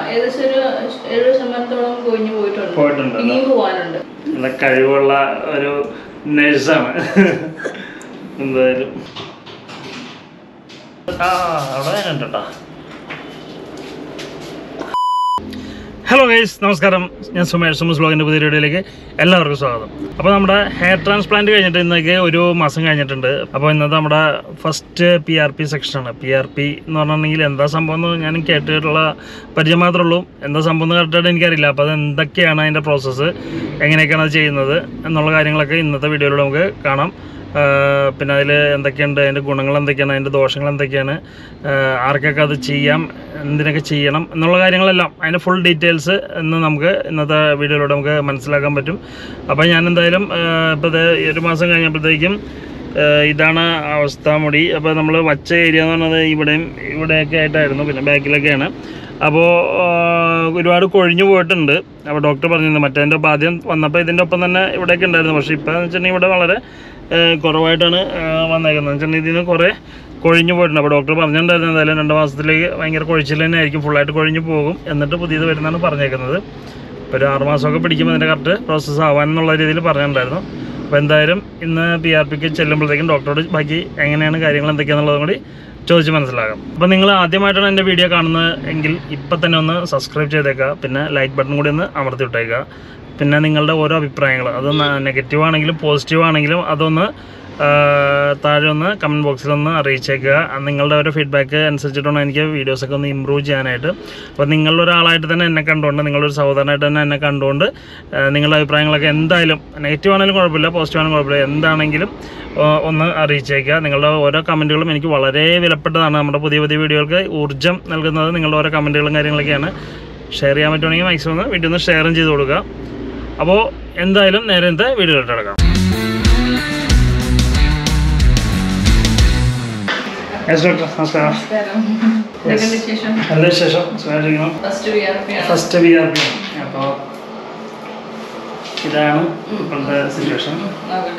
ഏകദേശം ഒരു എഴുപത് ശതമാനത്തോളം കൊഴിഞ്ഞു പോയിട്ടുണ്ട് പോയിട്ടുണ്ട് ഇനിയും പോവാനുണ്ട് നല്ല കഴിവുള്ള ഒരു നഴ്സാണ് എന്തായാലും ആ അവിടെ കണ്ടോ ഹലോ ഗൈസ് നമസ്കാരം ഞാൻ സുമേഷ് സുമസ് ബ്ലോഗിൻ്റെ പുതിയ വീഡിയോയിലേക്ക് എല്ലാവർക്കും സ്വാഗതം അപ്പോൾ നമ്മുടെ ഹെയർ ട്രാൻസ്പ്ലാന്റ് കഴിഞ്ഞിട്ട് ഇന്നേക്ക് ഒരു മാസം കഴിഞ്ഞിട്ടുണ്ട് അപ്പോൾ ഇന്നത്തെ നമ്മുടെ ഫസ്റ്റ് പി ആർ പി സെക്ഷനാണ് പി ആർ പി എന്ന് പറഞ്ഞിട്ടുണ്ടെങ്കിൽ എന്താ സംഭവം എന്ന് ഞാൻ കേട്ടിട്ടുള്ള പരിചയം മാത്രമേ ഉള്ളൂ എന്താ സംഭവം എന്ന് കറക്റ്റായിട്ട് എനിക്കറിയില്ല അപ്പോൾ അത് എന്തൊക്കെയാണ് അതിൻ്റെ പ്രോസസ്സ് എങ്ങനെയൊക്കെയാണ് അത് ചെയ്യുന്നത് എന്നുള്ള കാര്യങ്ങളൊക്കെ ഇന്നത്തെ വീഡിയോയിലൂടെ നമുക്ക് കാണാം ആഹ് പിന്നെ അതിൽ എന്തൊക്കെയുണ്ട് അതിൻ്റെ ഗുണങ്ങൾ എന്തൊക്കെയാണ് അതിൻ്റെ ദോഷങ്ങൾ എന്തൊക്കെയാണ് ആഹ് ആർക്കൊക്കെ അത് ചെയ്യാം എന്തിനൊക്കെ ചെയ്യണം എന്നുള്ള കാര്യങ്ങളെല്ലാം അതിൻ്റെ ഫുൾ ഡീറ്റെയിൽസ് ഇന്ന് നമുക്ക് ഇന്നത്തെ വീഡിയോയിലൂടെ നമുക്ക് മനസ്സിലാക്കാൻ പറ്റും അപ്പോൾ ഞാൻ എന്തായാലും ഇപ്പോൾ ഇത് ഈ ഒരു മാസം കഴിഞ്ഞപ്പോഴത്തേക്കും ആഹ് ഇതാണ് അവസ്ഥ മുടി അപ്പോൾ നമ്മൾ വച്ച ഏരിയ എന്ന് പറഞ്ഞത് ഇവിടെയും ഇവിടെയൊക്കെ ആയിട്ടായിരുന്നു പിന്നെ ബാക്കിലൊക്കെയാണ് അപ്പോൾ ഒരുപാട് കൊഴിഞ്ഞു പോയിട്ടുണ്ട് അപ്പോൾ ഡോക്ടർ പറഞ്ഞിരുന്നു മറ്റേതിൻ്റെ ഒപ്പം ആദ്യം വന്നപ്പോൾ ഇതിൻ്റെ ഒപ്പം തന്നെ ഇവിടെയൊക്കെ ഉണ്ടായിരുന്നു പക്ഷേ ഇപ്പോൾ എന്ന് വെച്ചിട്ടുണ്ടെങ്കിൽ ഇവിടെ വളരെ ഏഹ് കുറവായിട്ടാണ് ഏഹ് വന്നേക്കുന്നത് വെച്ചിട്ടുണ്ടെങ്കിൽ ഇതിന് കുറേ കൊഴിഞ്ഞു പോയിട്ടുണ്ട് അപ്പോൾ ഡോക്ടർ പറഞ്ഞിട്ടുണ്ടായിരുന്നു എന്തായാലും രണ്ട് മാസത്തിലേക്ക് ഭയങ്കര കൊഴിച്ചിൽ തന്നെ ആയിരിക്കും ഫുള്ളായിട്ട് കൊഴിഞ്ഞു പോകും എന്നിട്ട് പുതിയത് വരുന്നതാണ് പറഞ്ഞേക്കുന്നത് ഇപ്പോൾ ഒരു ആറ് മാസമൊക്കെ പിടിക്കുമ്പോൾ അതിൻ്റെ കറക്റ്റ് പ്രോസസ്സ് ആവാൻ എന്നുള്ള രീതിയിൽ പറഞ്ഞിട്ടുണ്ടായിരുന്നു അപ്പോൾ എന്തായാലും ഇന്ന് പി ആർ പിക്ക് ചെല്ലുമ്പോഴത്തേക്കും ഡോക്ടറോട് ബാക്കി എങ്ങനെയാണ് കാര്യങ്ങൾ എന്തൊക്കെയാണെന്നുള്ളതും കൂടി ചോദിച്ച് മനസ്സിലാകാം അപ്പോൾ നിങ്ങൾ ആദ്യമായിട്ടാണ് എൻ്റെ വീഡിയോ കാണുന്നത് എങ്കിൽ ഇപ്പം തന്നെ ഒന്ന് സബ്സ്ക്രൈബ് ചെയ്തേക്കുക പിന്നെ ലൈക്ക് ബട്ടൺ കൂടി ഒന്ന് അമർത്തി വിട്ടേക്കുക പിന്നെ നിങ്ങളുടെ ഓരോ അഭിപ്രായങ്ങൾ അത് നെഗറ്റീവ് ആണെങ്കിലും പോസിറ്റീവ് ആണെങ്കിലും അതൊന്ന് ആ, താഴെ ഒന്ന് കമൻറ്റ് ബോക്സിൽ ഒന്ന് അറിയിച്ചേക്കുക അത് നിങ്ങളുടെ ഒരു ഫീഡ്ബാക്ക് അനുസരിച്ചിട്ടാണ് എനിക്ക് വീഡിയോസൊക്കെ ഒന്ന് ഇമ്പ്രൂവ് ചെയ്യാനായിട്ട് അപ്പോൾ നിങ്ങളുടെ ഒരാളായിട്ട് തന്നെ എന്നെ കണ്ടുകൊണ്ട് നിങ്ങളൊരു സഹോദരനായിട്ട് തന്നെ എന്നെ കണ്ടുകൊണ്ട് ആ, നിങ്ങളുടെ അഭിപ്രായങ്ങളൊക്കെ എന്തായാലും നെഗറ്റീവ് ആണെങ്കിലും കുഴപ്പമില്ല പോസിറ്റീവ് ആണെങ്കിലും കുഴപ്പമില്ല എന്താണെങ്കിലും ആ, ഒന്ന് അറിയിച്ചേക്കുക നിങ്ങളുടെ ഓരോ കമൻറ്റുകളും എനിക്ക് വളരെ വിലപ്പെട്ടതാണ് നമ്മുടെ പുതിയ പുതിയ വീഡിയോകൾക്ക് ഊർജ്ജം നൽകുന്നത് നിങ്ങളുടെ ഓരോ കമൻറ്റുകളും കാര്യങ്ങളൊക്കെയാണ് ഷെയർ ചെയ്യാൻ പറ്റുവാണെങ്കിൽ മാക്സിമം ഒന്ന് വീഡിയോ ഒന്ന് ഷെയറും ചെയ്ത് കൊടുക്കുക അപ്പോൾ എന്തായാലും നേരെ ഇന്നത്തെ വീഡിയോയിലോട്ട് കിടക്കാം യെസ് ഡോക്ടർ നമസ്കാരം നമസ്കാരം എന്തൊക്കെയുണ്ട് വിശേഷം നല്ല വിശേഷം സുഖമായിരിക്കണം ഫസ്റ്റ് വി ആർ പി ആണ് ഫസ്റ്റ് വി ആർ പി അപ്പോൾ ഇതാണ് ഇപ്പോഴത്തെ സിറ്റുവേഷൻ നോക്കട്ടെ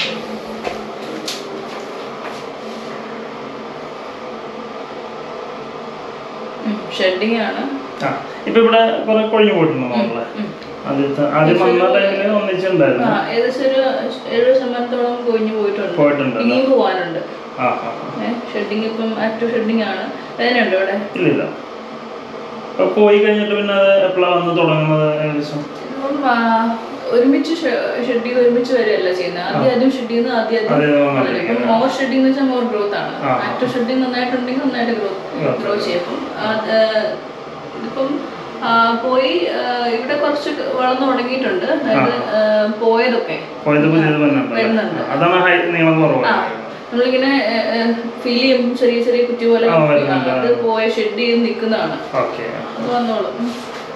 ഷെഡിങ് ആണ് ആ ഇപ്പം ഇവിടെ കുറെ കൊഴിഞ്ഞു പോയിട്ടുണ്ടോ നമ്മളെ ഉം. ആദ്യത്തെ ആദ്യം വന്ന ടൈമിൽ ഒന്നിച്ചുണ്ടായിരുന്നു ആ ഏകദേശം ഒരു എഴുപത് ശതമാനത്തോളം കൊഴിഞ്ഞു പോയിട്ടുണ്ട് പോയിട്ടുണ്ട് ഇനിയും പോവാനുണ്ട് ആ ആ ആ. ഷെഡിങ് ഇപ്പം ആക്റ്റീവ് ഷെഡിങ് ആണ് വേദനയുണ്ട് ഇവിടെ ഇല്ലില്ല അപ്പൊ പോയി കഴിഞ്ഞിട്ട് പിന്നെ അത് എപ്പോഴാണ് വന്ന് തുടങ്ങുന്നത് ഏകദേശം ഇപ്പം ആ, ഒരുമിച്ച് ഷെഡ് ചെയ്ത് ഒരുമിച്ച് വരികയല്ല ചെയ്യുന്നത് ആദ്യം ആദ്യം ഷെഡ് ചെയ്യുന്നത് ആദ്യം അത് ആദ്യം വന്നത്. ഇപ്പം മോർ ഷെഡിങ് എന്ന് വെച്ചാൽ മോർ ഗ്രോത്ത് ആണ് ആ. ആക്റ്റീവ് ഷെഡിങ് നന്നായിട്ടുണ്ടെങ്കിൽ നന്നായിട്ട് ഗ്രോത്ത് Growth. ഗ്രോ ചെയ്യും അപ്പം അത്, ഇതിപ്പം ആ, പോയി ആ, ഇവിടെ കുറച്ച് വളർന്നു തുടങ്ങിയിട്ടുണ്ട് അതായത് ആ, പോയതൊക്കെ പോയത് പുതിയത് വരുന്നുണ്ട്. വന്നിട്ടുണ്ട് അതാണ് ഹൈ നീളം ആ കുറവ് നമ്മളിങ്ങനെ ഫീൽ ചെയ്യും ചെറിയ ചെറിയ കുറ്റി പോലെ ആ, വരുന്നുണ്ട്. അത് പോയ ഷെഡ് ചെയ്ത് നിൽക്കുന്നതാണ് ഓക്കെ അത് വന്നോളും ഉം.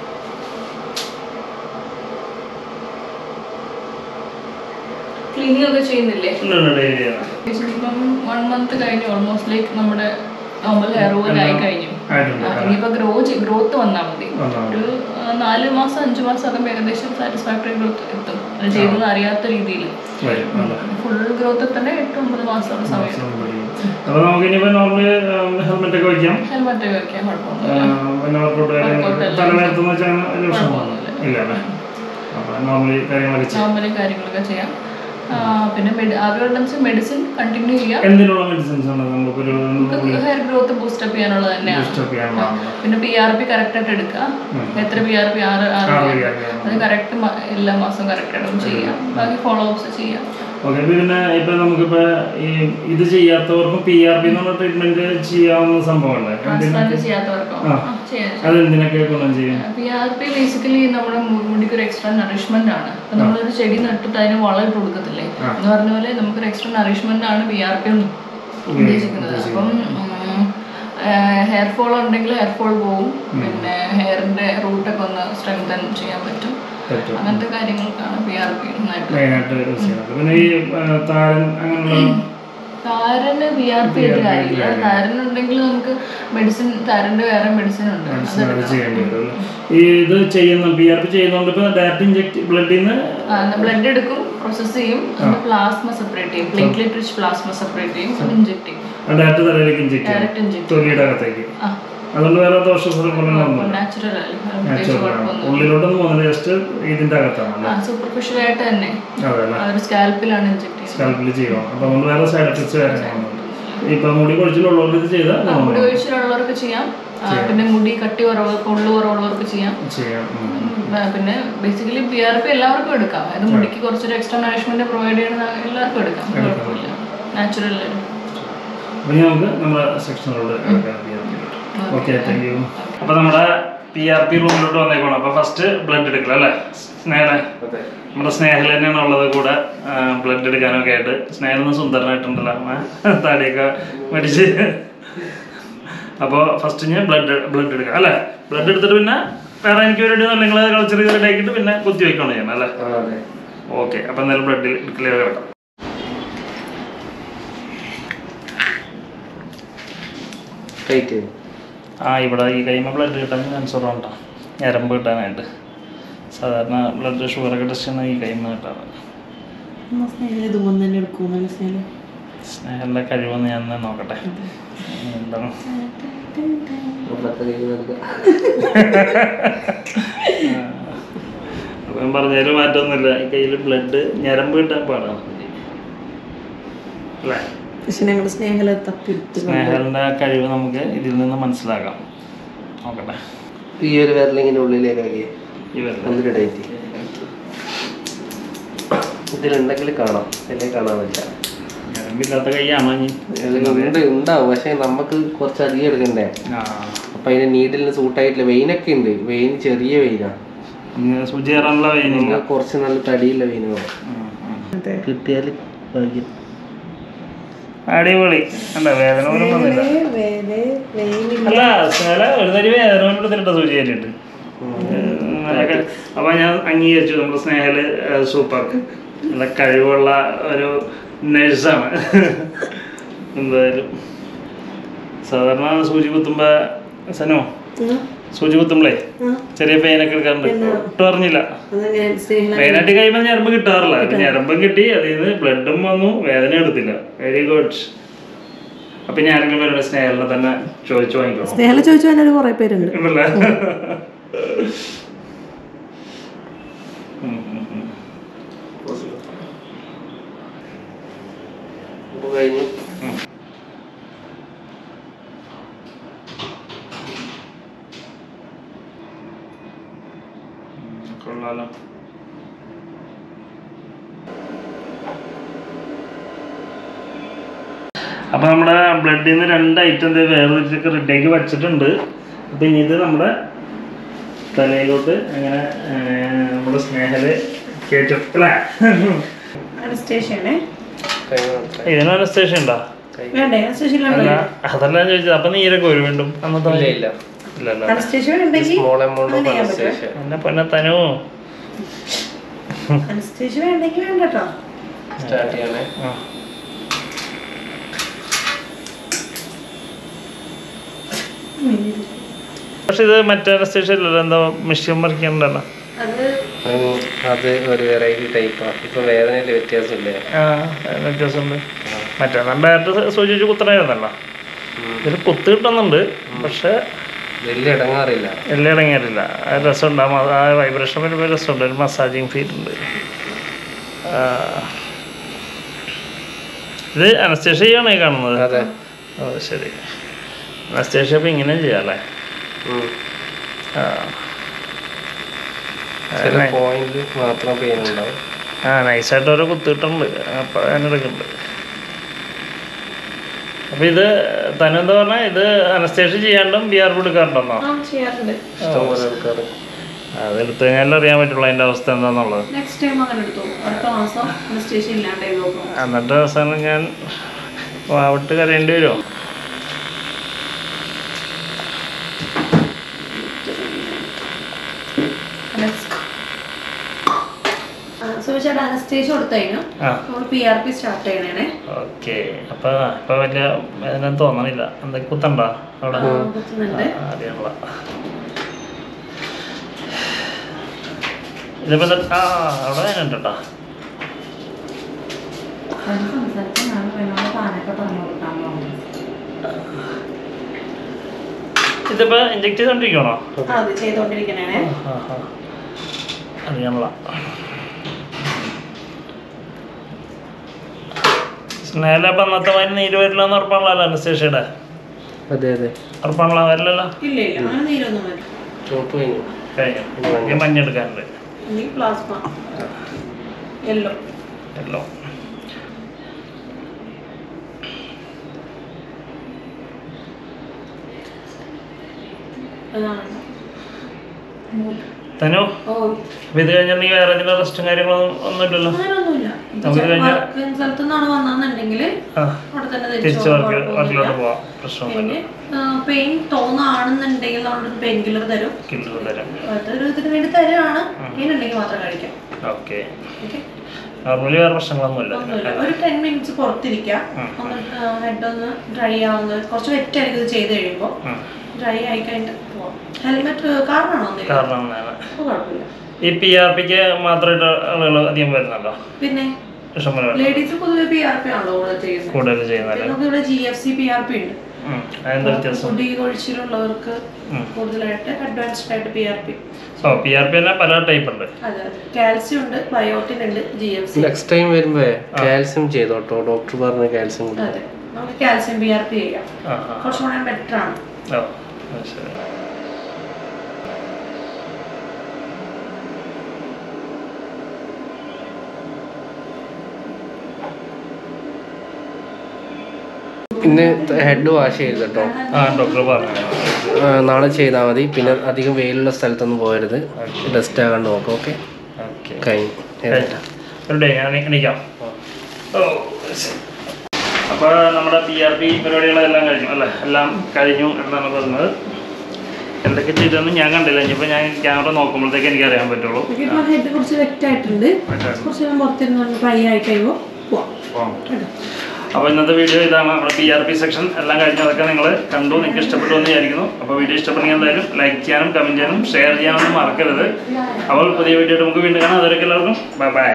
ക്ലീനിങ് ഒക്കെ ചെയ്യുന്നില്ലേ ഡെയിലി ഇപ്പം വൺ മന്ത് കഴിഞ്ഞു ഓൾമോസ്റ്റ് ലൈക്ക് നമ്മുടെ നോർമൽ ഹെയർ ഓയിൽ ആയി കഴിഞ്ഞു ആയിട്ടുണ്ട് ആ, ഇനിയിപ്പോ ഗ്രോ ഗ്രോത്ത് വന്നാൽ മതി വന്നാൽ മതി. ഒരു ആ, നാല് മാസം അഞ്ച് മാസം ഒക്കെ ഏകദേശം സാറ്റിസ്ഫാക്ടറി ഗ്രോത്ത് എത്തും അത് ചെയ്തെന്ന് അറിയാത്ത രീതിയിൽ വരും അല്ലേ ഫുൾ ഗ്രോത്ത് തന്നെ എട്ട് ഒമ്പത് മാസമുള്ള സമയം അപ്പൊ നമുക്ക് ഇനിയിപ്പോ നോർമലി ഹെൽമെറ്റ് ഒക്കെ വയ്ക്കാം ഹെൽമെറ്റ് ഒക്കെ വെക്കാൻ കുഴപ്പമൊന്നുമില്ല ആ, പിന്നെ വർക്കൗട്ട് കാര്യങ്ങൾ തലവേർത്തെന്ന് വെച്ചാൽ വലിയ പ്രശ്നമൊന്നും ഇല്ല അല്ലേ അപ്പൊ നോർമലി കാര്യങ്ങളൊക്കെ ചെയ്യാം നോർമലി കാര്യങ്ങളൊക്കെ ചെയ്യാം ആ, പിന്നെ ആവശ്യം മെഡിസിൻ കണ്ടിന്യൂ ചെയ്യാം എന്തിനുള്ള മെഡിസിൻസ് ആണ് നമുക്കൊരു ഹെയർ ഗ്രോത്ത് ബൂസ്റ്റപ്പ് ചെയ്യാനുള്ളത് തന്നെയാണ് സ്റ്റോപ്പ് ചെയ്യാൻ പാടുള്ളത് പിന്നെ പി ആർ പി കറക്റ്റ് ആയിട്ട് എടുക്കുക എത്ര പി ആർ പി ആറ് ആറ് ആറ് PR. PR. അത് കറക്റ്റ് എല്ലാ മാസവും കറക്റ്റ് ആയിട്ട് ചെയ്യാം ബാക്കി ഫോളോ അപ്സ് ചെയ്യാം ഓക്കെ പിന്നെ ഇപ്പൊ നമുക്കിപ്പോ ഈ ഇത് ചെയ്യാത്തവർക്കും പി ആർ പി എന്നുള്ള ട്രീറ്റ്മെന്റ് ചെയ്യാവുന്ന സംഭവമല്ലേ ട്രാൻസ്പ്ലാന്റ് ചെയ്യാത്തവർക്കോ ആ. ആ, ചെയ്യാം അതെന്തിനൊക്കെ ഗുണം ചെയ്യും പി ആർ പി ബേസിക്കലി നമ്മുടെ മു- മുടിക്ക് ഒരു എക്സ്ട്രാ നറിഷ്മെന്റ് ആണ് അപ്പൊ നമ്മളൊരു ചെടി നട്ടിട്ട് അതിന് വളം ഇട്ട് കൊടുക്കത്തില്ലേ എന്ന് പറഞ്ഞ പോലെ നമുക്കൊരു എക്സ്ട്രാ നറിഷ്മെന്റ് ആണ് പി ആർ പി ഉദ്ദേശിക്കുന്നത് അപ്പം ഹെയർ ഫോൾ ഉണ്ടെങ്കിൽ ഹെയർ ഫോൾ പോവും പിന്നെ ഹെയറിന്റെ റൂട്ടൊക്കെ ഒന്ന് സ്ട്രെങ്തൻ ചെയ്യാൻ പറ്റും പറ്റും അങ്ങനത്തെ കാര്യങ്ങൾക്കാണ് പി ആർ പി നന്നായിട്ട് മെയിനായിട്ട് യൂസ് ചെയ്യുന്നത് പിന്നെ ഈ ആ, താരൻ അങ്ങനെയുള്ള താരന് പി ആർ പി ആയിട്ട് കാര്യമില്ല താരനുണ്ടെങ്കിൽ നമുക്ക് മെഡിസിൻ താരന്റെ വേറെ മെഡിസിൻ ഉണ്ട് അത് അത് ചെയ്യേണ്ടി വരും അല്ലേ? ഈ ഇത് ചെയ്യുന്ന പി ആർ പി ചെയ്യുന്നതുകൊണ്ട് ഇപ്പൊ ഡയറക്റ്റ് ഇഞ്ചക്ട് ബ്ലഡിൽ നിന്ന് ബ്ലഡ് എടുക്കും പ്രോസസ് ചെയ്യും പ്ലാസ്മ സെപ്പറേറ്റ് ചെയ്യും പ്ലേറ്റ്ലെറ്റ് റിച്ച് പ്ലാസ്മ സെപ്പറേറ്റ് ചെയ്യും ഇഞ്ചെക്ട് ചെയ്യും ഡയറക്റ്റ് തലയിലേക്ക് ഇഞ്ചക്ട് ചെയ്യും ഡയറക്റ്റ് ഇഞ്ചെക്ട് തൊലിയുടെ അകത്തേക്ക് ആ അതുകൊണ്ട് വേറെ ദോഷ ഫലങ്ങളൊന്നും നാച്ചുറൽ അല്ലേ പ്രത്യേകിച്ച് കുഴപ്പമൊന്നും ഉള്ളിലോട്ടൊന്നും പോകുന്നില്ല ജസ്റ്റ് ഇതിന്റെ അകത്താണ് ആ സൂപ്പർഫിഷ്യൽ ആയിട്ട് തന്നെ അതെ അല്ലേ ആ ഒരു സ്കാൽപ്പിലാണ് ഇഞ്ചെക്ട് ചെയ്യുന്നത് സ്കാൽപ്പിൽ ചെയ്യുക അപ്പൊ അതുകൊണ്ട് വേറെ സൈഡ് എഫക്ട്സ് കാര്യങ്ങളൊന്നും ഇപ്പൊ മുടി കൊഴിച്ചിലുള്ളവർക്ക് ഇത് ചെയ്താൽ ആ, മുടി ഒഴിച്ചിലുള്ളവർക്ക് ചെയ്യാം ആ, പിന്നെ മുടി കട്ടി കുറവ് കൊള്ളു കുറവുള്ളവർക്ക് ചെയ്യാം ചെയ്യാം ഉം. ഉം, ആ, പിന്നെ ബേസിക്കലി പി ആർ പി എല്ലാവർക്കും എടുക്കാം അത് മുടിക്ക് കുറച്ചൊരു എക്സ്ട്രാ നറിഷ്മെന്റ് പ്രൊവൈഡ് ചെയ്യുന്ന എല്ലാവർക്കും എടുക്കാം കുഴപ്പമില്ല നാച്ചുറൽ അപ്പൊ ഇനി നമുക്ക് നമ്മുടെ സെക്ഷനിലോട്ട് ഓക്കെ താങ്ക് യു അപ്പൊ നമ്മുടെ പി ആർ പി റൂമിലോട്ട് വന്നേക്കണം അപ്പൊ ഫസ്റ്റ് ബ്ലഡ് എടുക്കണം അല്ലേ സ്നേഹ നമ്മുടെ സ്നേഹൽ തന്നെയാണ് ഉള്ളത് കൂടെ ബ്ലഡ് എടുക്കാനൊക്കെ ആയിട്ട് സ്നേഹം സുന്ദരനായിട്ടുണ്ടല്ലോ ആ, താടിയൊക്കെ മേടിച്ച് അപ്പോൾ ഫസ്റ്റ് ഞാൻ ബ്ലഡ് ബ്ലഡ് എടുക്കാം അല്ലേ ബ്ലഡ് എടുത്തിട്ട് പിന്നെ വേറെ എനിക്ക് വേണ്ടി നിങ്ങൾ കളച്ചർ റെഡി ആക്കിയിട്ട് പിന്നെ കുത്തി വെക്കണം ചെയ്യണം അല്ലേ ഓക്കെ അപ്പം എന്തായാലും ബ്ലഡ് എടുക്കലേ കിടക്കാം ടൈറ്റ് ആ ഇവിടെ ഈ കൈമ ബ്ലഡ് കിട്ടാൻ ചാൻസ് ഉണ്ടോ ഞരമ്പ് കിട്ടാനായിട്ട് സാധാരണ ബ്ലഡ് ഷുഗറൊക്കെ ടെസ്റ്റ് ചെയ്യണ ഈ കൈമ കിട്ടാറ് ഇതുമ്പോൾ തന്നെ എടുക്കും മനസ്സിലായി സ്നേഹലിൻ്റെ കഴിവൊന്ന് ഞാൻ ഒന്ന് നോക്കട്ടെ എന്താണ് പത്ത് കൈ നൽകുക അപ്പം പറഞ്ഞാലും മാറ്റമൊന്നുമില്ല ഈ കയ്യിൽ ബ്ലഡ് ഞരമ്പ് കിട്ടാൻ പാടാണ് അല്ലേ പക്ഷെ ഞങ്ങളുടെ സ്നേഹല തപ്പിയെടുത്ത് സ്നേഹലിൻ്റെ കഴിവ് നമുക്ക് ഇതിൽ നിന്ന് മനസ്സിലാക്കാം നോക്കട്ടെ ഈ ഒരു വിരലിങ്ങനെ ഉള്ളിലേക്കാക്കി ഇവരുടെ എന്നിട്ട് ടൈറ്റ് ഇതിലുണ്ടെങ്കിൽ കാണാം അല്ലെങ്കിൽ കാണാനില്ല ഞരമ്പില്ലാത്ത കൈയാണോ ഇനി ഉണ്ട് ഉണ്ടാവും പക്ഷെ നമുക്ക് കുറച്ച് അധികം എടുക്കണ്ടേ ആ അപ്പൊ അതിന് നീഡിലിന് സൂട്ടായിട്ടില്ല വെയിനൊക്കെ ഉണ്ട് വെയിൻ ചെറിയ വെയിനാ ഇന്ന് സൂചി കയറാനുള്ള വേനില്ല നിങ്ങൾ കുറച്ച് നല്ല തടിയുള്ള വെയിന് വേണം ഉം, ഉം. അതെ കിട്ടിയാൽ ഭാഗ്യം അടിപൊളി അല്ല വേദന പോലും വന്നില്ല വേദ വെയിലില്ല അല്ല സ്നേഹ ഒരു തരി വേദന പോലും എടുത്തിട്ട് സൂചി കയറ്റിട്ട് അപ്പൊ ഞാൻ അംഗീകരിച്ചു നമ്മുടെ സ്നേഹല് സൂപ്പർ നല്ല കഴിവുള്ള ഒരു നഴ്സാണ് എന്തായാലും സാധാരണ സൂചി കുത്തുമ്പോ സനോ സൂചി കുത്തുമ്പളേ ചെറിയ പെയിനൊക്കെ എടുക്കാറുണ്ട് ഒട്ടും അറിഞ്ഞില്ല അതങ്ങനെ സ്നേഹല മെയിനായിട്ട് കഴിയുമ്പോൾ ഞരമ്പ് കിട്ടാറില്ല അപ്പൊ ഞരമ്പും കിട്ടി അതിൽ നിന്ന് ബ്ലഡും വന്നു വേദന എടുത്തില്ല വെരി ഗുഡ് അപ്പൊ ഞാൻ ആരെങ്കിലും പേരുടെ സ്നേഹലിനെ തന്നെ ചോദിച്ചു വാങ്ങിക്കണം സ്നേഹല ചോദിച്ചു അതിനൊരു കുറേ പേരുണ്ട് ഉണ്ടല്ലേ ഉം, ഉം, ഉം. ഇപ്പൊ കഴിഞ്ഞു കൊള്ളാലോ അപ്പൊ നമ്മുടെ ബ്ലഡിൽ നിന്ന് രണ്ട് ഐറ്റം വേർതിരിച്ചൊക്കെ റെഡിയാക്കി വെച്ചിട്ടുണ്ട് അപ്പൊ ഇനി ഇത് നമ്മുടെ തലയിലോട്ട് അങ്ങനെ ആ, നമ്മുടെ സ്നേഹല് കയറ്റും അല്ലേ അനസ്റ്റേഷ്യയാണേ കഴിഞ്ഞു മാത്രം ഇതിന് അനസ്തേഷ്യ ഉണ്ടോ വേണ്ടേ അനസ്റ്റേഷ്യ അല്ല അതല്ല ചോദിച്ചത് അപ്പൊ നീരൊക്കെ ഒരു വീണ്ടും അന്നത്തെ ഇല്ല ഇല്ല ഇല്ലല്ലോ അനസ്റ്റേഷ്യ ഉണ്ടെങ്കിൽ സ്മോൾ എമൗണ്ട് ഓഫ് അനസ്തേഷ്യ എന്നെ പൊന്നെ തനു അനസ്റ്റേഷ്യ വേണ്ടെങ്കിൽ വേണ്ട കേട്ടോ സ്റ്റാർട്ട് ചെയ്യണേ ആ. പക്ഷെ ഇത് മറ്റേ അനസ്തേഷ്യ അല്ലല്ലോ എന്താ മെഷീൻ മറിക്കണ്ടല്ലോ അത് ഉം, അത് ഒരു വെറൈറ്റി ടൈപ്പാണ് ഇപ്പൊ വേദനയിൽ വ്യത്യാസമില്ലേ ആ അതിന് വ്യത്യാസമുണ്ട് മറ്റേ ഡയറക്റ്റ് സൂചിച്ച് കുത്തണായിരുന്നല്ലോ ഇതിൽ കുത്ത് കിട്ടുന്നുണ്ട് പക്ഷെ വലിയ ഇടങ്ങാറില്ല എല്ലാം ഇടങ്ങിയിട്ടില്ല ആ രസമുണ്ട് ആ മ- ആ വൈബ്രേഷൻ വരുമ്പോൾ രസമുണ്ട് ഒരു മസാജിങ് ഫീൽ ഉണ്ട് ആ. ഇത് അനസ്തേഷ്യ ചെയ്യണേ കാണുന്നത് അതെ ഓ ശരി അനസ്തേഷ്യ അപ്പം ഇങ്ങനെ ചെയ്യാല്ലേ ഉം. ആ ചില പോയിന്റിൽ മാത്രം പെയിൻ ഉണ്ടാവും ആ നൈസായിട്ട് ഓരോ കുത്തിയിട്ടുണ്ട് അപ്പം അതിനെടുക്കുന്നുണ്ട് അപ്പം ഇത് തന്നെ എന്താ പറഞ്ഞാൽ ഇത് അനസ്തേഷ്യ ചെയ്യാണ്ടും ബി ആർ എടുക്കാറുണ്ടെന്നോ ആ ചെയ്യാറുണ്ട് ഇഷ്ടംപോലെ ആൾക്കാർ അതെടുത്ത് കഴിഞ്ഞാൽ അറിയാൻ പറ്റുള്ളൂ അതിൻ്റെ അവസ്ഥ എന്താണെന്നുള്ളത് നെക്സ്റ്റ് ടൈം അങ്ങനെ എടുത്തു അടുത്ത മാസം അനസ്റ്റേഷ്യ ഇല്ലാണ്ടായി നോക്കും എന്നിട്ട് അവസാനം ഞാൻ വാവിട്ട് കരയേണ്ടി വരുമോ സുരക്ഷയുടെ അനസ്റ്റേഷ്യ കൊടുത്തു കഴിഞ്ഞാൽ ആ നമ്മൾ പി ആർ പി സ്റ്റാർട്ട് ചെയ്യണേ ഓക്കെ അപ്പം ഇപ്പം വലിയ വേദന തോന്നണില്ല എന്തൊക്കെ കുത്തണ്ട അവിടെ കുത്തുന്നുണ്ട് ആ, അറിയാനുള്ള ഇതിപ്പോ എന്താ- ആ അവിടെ വേദന ഉണ്ട് കേട്ടോ അതിന് സംസാരിച്ച് ഞാൻ വേണമെങ്കിൽ പാനൊക്കെ പറഞ്ഞു കൊടുക്കാൻ പോകുന്നു ഇതിപ്പോ ഇഞ്ചെക്ട് ചെയ്തോണ്ടിരിക്കണോ ആ അത് ചെയ്തോണ്ടിരിക്കണേ അറിയാനുള്ള സ്നേഹ അപ്പം അന്നത്തെ മാതിരി നീര് വരില്ല എന്ന് ഉറപ്പാണല്ലോ അനസ്തേഷ്യയുടെ അതെ അതെ ഉറപ്പാണല്ലോ വരില്ലല്ലോ ഇല്ല ഇല്ല അങ്ങനെ നീരൊന്നും വരും ചോപ്പ് കഴിഞ്ഞു കഴിഞ്ഞു എനിക്ക് മഞ്ഞെടുക്കാനുണ്ട് ഇനി പ്ലാസ്മ യെല്ലോ എല്ലാം അതാണ് തനു ഓ അപ്പൊ ഇത് കഴിഞ്ഞിട്ടുണ്ടെങ്കിൽ വേറെ എന്തെങ്കിലും റെസ്റ്റും കാര്യങ്ങളൊന്നും ഒന്നുമില്ലല്ലോ അങ്ങനൊന്നുമില്ല നമുക്ക് കഴിഞ്ഞ- വർക്കിംഗ് സ്ഥലത്തു നിന്നാണ് വന്നെന്നുണ്ടെങ്കിൽ ആ അവിടെ തന്നെ തിരിച്ച് തിരിച്ചു വർക്ക് വർക്കിലോട്ട് പോവാം പ്രശ്നമൊന്നുമില്ല പിന്നെ പെയിൻ തോന്നുകയാണെന്നുണ്ടെങ്കിൽ നമ്മളൊരു പെയിൻ കില്ലർ തരും കില്ലർ തരാം അതൊരു ഇതിന് വേണ്ടി തരുവാണ് പെയിൻ ഉണ്ടെങ്കിൽ മാത്രം കഴിക്കാം ഓക്കെ ഓക്കെ നോർമലി വേറെ പ്രശ്നങ്ങളൊന്നുമില്ല ഒന്നുമില്ല ഒരു ടെൻ മിനിറ്റ്സ് പുറത്തിരിക്കാം ഒന്ന് ഹെഡ് ഒന്ന് ഡ്രൈ ആവുന്നത് കുറച്ച് വെറ്റ് ആയിരിക്കും ഇത് ചെയ്ത് കഴിയുമ്പോൾ ഉം. ഡ്രൈ ആയി കഴിഞ്ഞിട്ട് പോവാം ഹെൽമെറ്റ് കാരണമാണോ ഒന്നില്ല കാരണം എന്താണ് അപ്പോൾ കുഴപ്പമില്ല ഈ പി ആർ പിക്ക് മാത്രമായിട്ട് ആളുകൾ അധികം വരുന്നുണ്ടോ പിന്നെ ഇഷ്ടംപോലെ വരുന്നു. ലേഡീസ് പൊതുവെ പി ആർ പി ആണല്ലോ കൂടുതൽ ചെയ്യുന്നത് കൂടുതൽ ചെയ്യുന്നല്ലേ നമുക്ക് ഇവിടെ G F C P R P ഉണ്ട് ഉം. അതെന്താ വ്യത്യാസം മുടി കൊഴിച്ചിലുള്ളവർക്ക് ഉം. കൂടുതലായിട്ട് അഡ്വാൻസ്ഡ് ആയിട്ട് പി ആർ പി ഓ പി ആർ പി തന്നെ പല ടൈപ്പ് ഉണ്ട് അതെ കാൽസ്യം ഉണ്ട് ബയോട്ടിൻ ഉണ്ട് G F C next time വരുമ്പോ കാൽസ്യം ചെയ്തോട്ടോ ഡോക്ടർ പറഞ്ഞ കാൽസ്യം കൊടുത്തു അതെ നമുക്ക് കാൽസ്യം പി ആർ പി ചെയ്യാം ആ ആ കുറച്ചുകൂടെ ബെറ്റർ ആണ് ഓ അത് ശരി പിന്നെ ഹെഡ് വാഷ് ചെയ്ത് കേട്ടോ ആ ഡോക്ടർ പറഞ്ഞു ആ, നാളെ ചെയ്താൽ മതി പിന്നെ അധികം വെയിലുള്ള സ്ഥലത്തൊന്നും പോകരുത് ഡസ്റ്റ് ആകാണ്ട് നോക്കാം ഓക്കെ ഓക്കെ കഴിഞ്ഞു ഒരു ഡേ ഞാൻ എണീക്കാം ഓ ശരി. അപ്പോൾ നമ്മുടെ പി ആർ പി പരിപാടികളെല്ലാം കഴിഞ്ഞു അല്ലേ എല്ലാം കഴിഞ്ഞു എന്നാണ് പറഞ്ഞത് എന്തൊക്കെ ചെയ്തതെന്ന് ഞാൻ കണ്ടില്ല ഇനിയിപ്പോൾ ഞാൻ ക്യാമറ നോക്കുമ്പോഴത്തേക്ക് എനിക്ക് അറിയാൻ പറ്റുള്ളൂ ഹെഡ് കുറച്ച് വെറ്റ് ആയിട്ടുണ്ട് കുറച്ച് നേരം പുറത്തിരുന്ന് ഡ്രൈ ആയി കഴിയുമ്പോൾ പോവാം കേട്ടോ അപ്പോൾ ഇന്നത്തെ വീഡിയോ ഇതാണ് നമ്മുടെ പി ആർ പി സെക്ഷൻ എല്ലാം കഴിഞ്ഞതൊക്കെ നിങ്ങൾ കണ്ടു നിങ്ങൾക്ക് ഇഷ്ടപ്പെട്ടു എന്ന് വിചാരിക്കുന്നു അപ്പോൾ വീഡിയോ ഇഷ്ടപ്പെടുമെങ്കിൽ എന്തായാലും ലൈക്ക് ചെയ്യാനും കമൻറ്റ് ചെയ്യാനും ഷെയർ ചെയ്യാനൊന്നും മറക്കരുത് അപ്പോൾ പുതിയ വീഡിയോ നമുക്ക് വീണ്ടും കാണാം അതുവരെയൊക്കെ എല്ലാവർക്കും ബൈ ബൈ